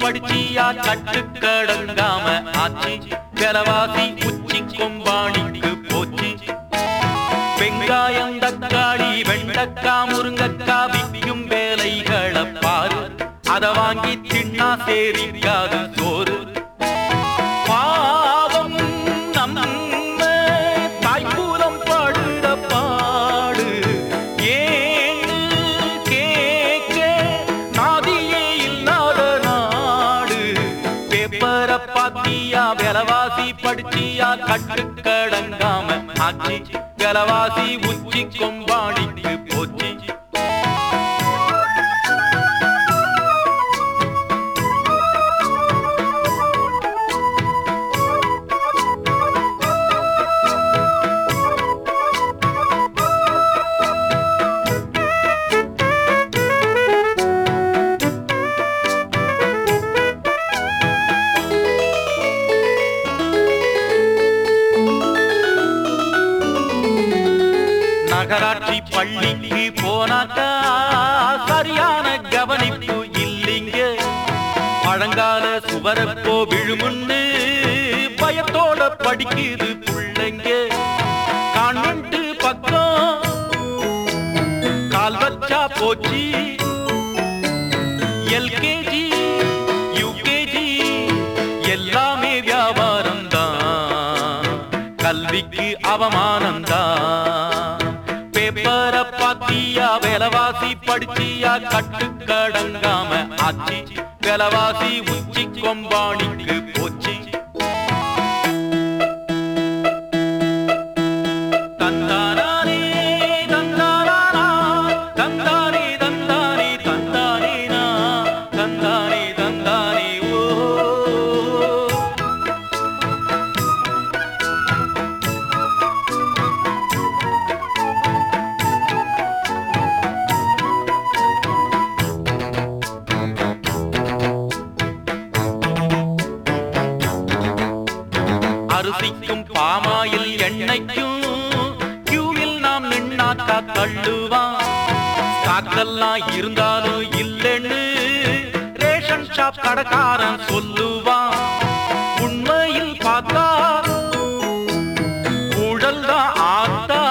படிச்சியா கட்டுக்கடங்காம ஆச்சு விலவாசி உச்சி கொம்பாணிக்கு போச்சு வெங்காயம் தக்காளி வெண்டக்கா முருங்கக்கா விக்கும் வேலைகளை பாரு அத வாங்கி தின்னா சேரிக்காது சோறு பாவம் நம்ம தாய்க்கூலம் படுற பாடு ஏன்னு கேட்க நாதியே இல்லாத நாடு பேப்பரை பாத்தியா விலவாசி படிச்சியா கட்டுக்கடங்காம ஆச்சு விலவாசி உச்சி கொம்பாடிக்கு போச்சு நகராட்சி பள்ளிக்கு போனாக்கா சரியான கவனிப்பு இல்லைங்க பழங்கால சுவரப்போ விழுமுன்னு பயத்தோட படிக்குது பிள்ளைங்க கான்வென்ட் பக்கம் கால் வச்சா போச்சு எல்கேஜி யூகேஜி எல்லாமே வியாபாரம் தான் கல்விக்கு அவமானம் தான் பேப்பரை பாத்தியா விலவாசி படிச்சியா கட்டுக்கடங்காம ஆச்சு விலவாசி உச்சி கொம்பாணிக்கு போச்சு தந்தானே தந்தானா தந்தானே தந்தானே தந்தானே நா தந்தானே தந்தானே ஓ அரிசிக்கும் பாமாயில் எண்ணெய்க்கும் கியூவில் நாம் நின்னாக்கா தள்ளுவான் ஸ்டாக்கெல்லாம் இருந்தாலும் இல்லைன்னு ரேஷன் ஷாப் கடைக்காரன் சொல்லுவான் உண்மையில் பார்த்தா ஊழல் தான் ஆத்தா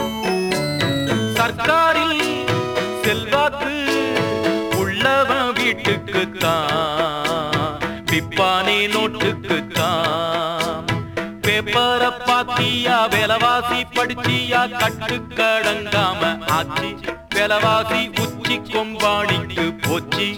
சர்க்காரில் செல்வாக்கு உள்ளவன் வீட்டுக்குத்தான் பிப்பானே நோட்டுக்குத்தான் பேப்பரை பாத்தியா விலவாசி படிச்சியா கட்டுக்கடங்காம ஆச்சு விலவாசி உச்சி கொம்பாணிக்கு போச்சு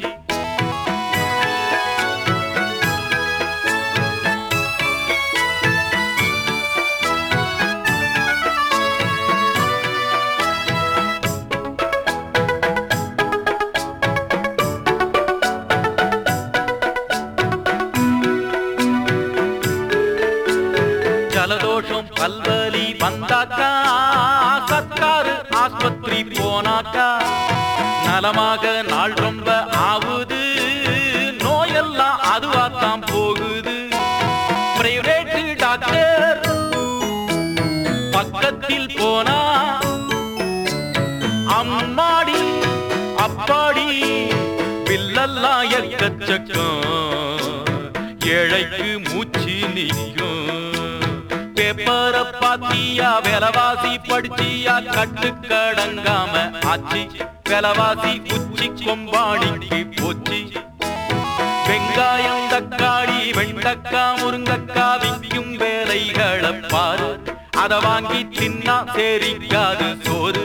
ஜலதோஷம் பல்வலி வந்தாக்கா சர்க்காரு ஆஸ்பத்திரி போனாக்கா நலமாக நாள் ரொம்ப ஆகுது நோயெல்லாம் அதுவாத்தான் போகுது பிரைவேட் டாக்டர் பக்கத்தில் போனா அம்மாடி அப்பாடி பில்லெல்லாம் எக்கச்சக்கம் ஏழைக்கு மூச்சு நிற்கும் பேப்பரை பாத்தியா விலவாசி படிச்சியா கட்டுக்கடங்காம ஆச்சு விலவாசி உச்சி கொம்பாடிக்கு போச்சு வெங்காயம் தக்காளி வெண்டக்கா முருங்கக்கா விக்கும் வேலைகளை பாரு அத வாங்கி தின்னா சேரிக்காது சோறு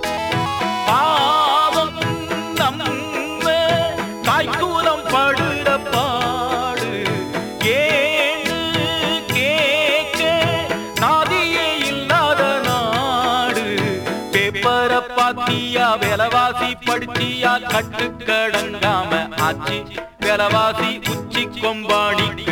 பாவம் நம்ம தாய்க்கூலம் படுற பாடு ஏன்னு கேட்க நாதியே இல்லாத நாடு பேப்பரை பாத்தியா விலவாசி படிச்சியா கட்டுக்கடங்காம ஆச்சு விலவாசி உச்சி கொம்பாடிக்கு